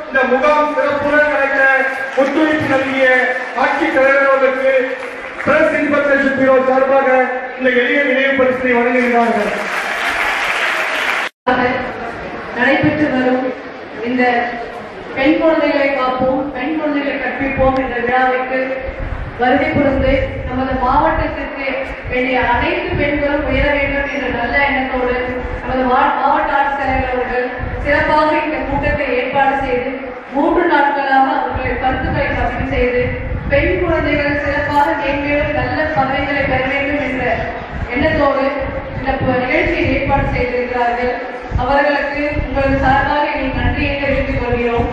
இந்த முகாம் சிறப்புடன் நடக்க ஒத்துழைப்பு நல்கிய ஆட்சித் தலைவர் அவர்களுக்கு பிரஸ் இன்ஃபர்மேஷன் பியூரோ சார்பாக இந்த எளிய நினைவு பரிசை வழங்குகிறார்கள் நடைபெற்று வரும் இந்த பெண் குழந்தைகளை காப்போம் பெண் குழந்தைகளை கற்பிப்போம் என்ற விழாவிற்கு வருகை புரிந்து நமது மாவட்டத்திற்கு வேண்டிய அனைத்து பெண்களும் உயர வேண்டும் என்ற நல்ல எண்ணத்தோடு நமது மா- மாவட்ட ஆட்சித்தலைவர் அவர்கள் சிறப்பாக இந்த கூட்டத்தை ஏற்பாடு செய்து மூன்று நாட்களாக அவர்களை கருத்துக்களை பதிவு செய்து பெண் குழந்தைகள் சிறப்பாக மேன்மேலும் நல்ல பதவிகளை பெற வேண்டும் என்ற எண்ணத்தோடு இந்த ப- நிகழ்ச்சியை ஏற்பாடு செய்திருக்கிறார்கள் அவர்களுக்கு உங்களது சார்பாக எங்கள் நன்றியை தெரிவித்துக் கொள்கிறோம்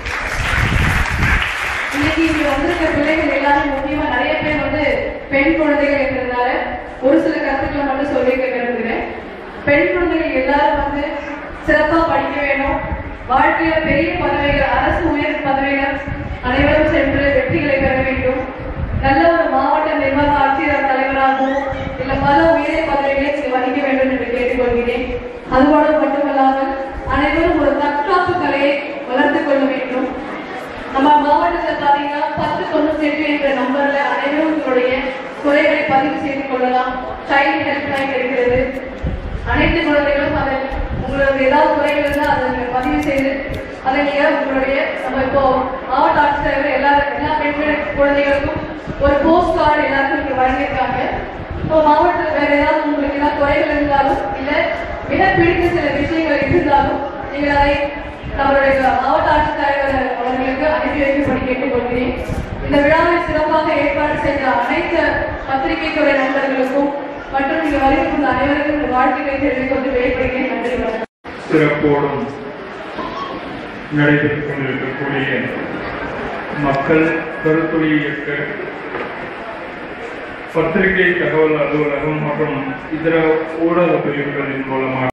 இன்னைக்கு இங்க வந்திருக்க பிள்ளைகள் எல்லாரும் முக்கியமா நிறைய பேர் வந்து பெண் குழந்தைகள் இருக்கிறதால ஒரு சில கருத்துக்களை மட்டும் சொல்லிக்க விரும்புகிறேன் பெண் குழந்தைகள் எல்லாரும் வந்து சிறப்பா படிக்க வேணும் வாழ்க்கையில பெரிய பதவிகள் அரசு உயர் பதவிகள் அனைவரும் சென்று வெற்றிகளை பெற வேண்டும் நல்ல ஒரு மாவட்ட நிர்வாக ஆட்சியர் தலைவராகவும் இல்ல பல உயரிய பதவிகளை நீங்கள் வகிக்க வேண்டும் என்று கேட்டுக்கொள்கிறேன் அதுபோல மட்டுமல்லாமல் அனைவரும் ஒரு தற்காப்பு கலையை வளர்த்துக் கொள்ள வேண்டும் நம்ம மாவட்டத்தில் பாத்தீங்கன்னா பத்து தொண்ணூத்தி எட்டு என்ற நம்பர்ல அனைவரும் உங்களுடைய குறைகளை பதிவு செய்து கொள்ளலாம் சைல்டு ஹெல்ப் லைன் இருக்கிறது அனைத்து குழந்தைகளும் அதை உங்களுக்கு ஏதாவது குறைகள் இருந்தால் அதை நீங்க பதிவு செய்து அதை நீங்க உங்களுடைய நம்ம இப்போ மாவட்ட ஆட்சித்தலைவர் எல்லா எல்லா பெண் குழந்தைகளுக்கும் ஒரு போஸ்ட் கார்டு எல்லாருக்கும் இங்க வழங்கியிருக்காங்க இப்போ மாவட்டத்தில் வேற ஏதாவது உங்களுக்கு ஏதாவது குறைகள் இருந்தாலும் இல்ல மிக பிடித்த சில விஷயங்கள் இருந்தாலும் நீங்கள் அதை நம்மளுடைய மாவட்ட ஆட்சித்தலைவர் அவர்களுக்கு அனுப்பி வைக்கும்படி கேட்டுக்கொள்கிறேன் இந்த விழாவை சிறப்பாக ஏற்பாடு செய்த அனைத்து பத்திரிகை துறை நண்பர்களுக்கும் மற்றும் இங்கு வருகின்ற அனைவருக்கும் இந்த வாழ்த்துக்களை தெரிவித்துக் கொண்டு விடைபெறுகிறேன் நன்றி வணக்கம் சிறப்போடும் நடைபெற்றுக் கொண்டிருக்கக்கூடிய மக்கள் கருத்துரை இயக்க பத்திரிகை தகவல் அலுவலகம் மற்றும் இதர ஊடக பிரிவுகளின் மூலமாக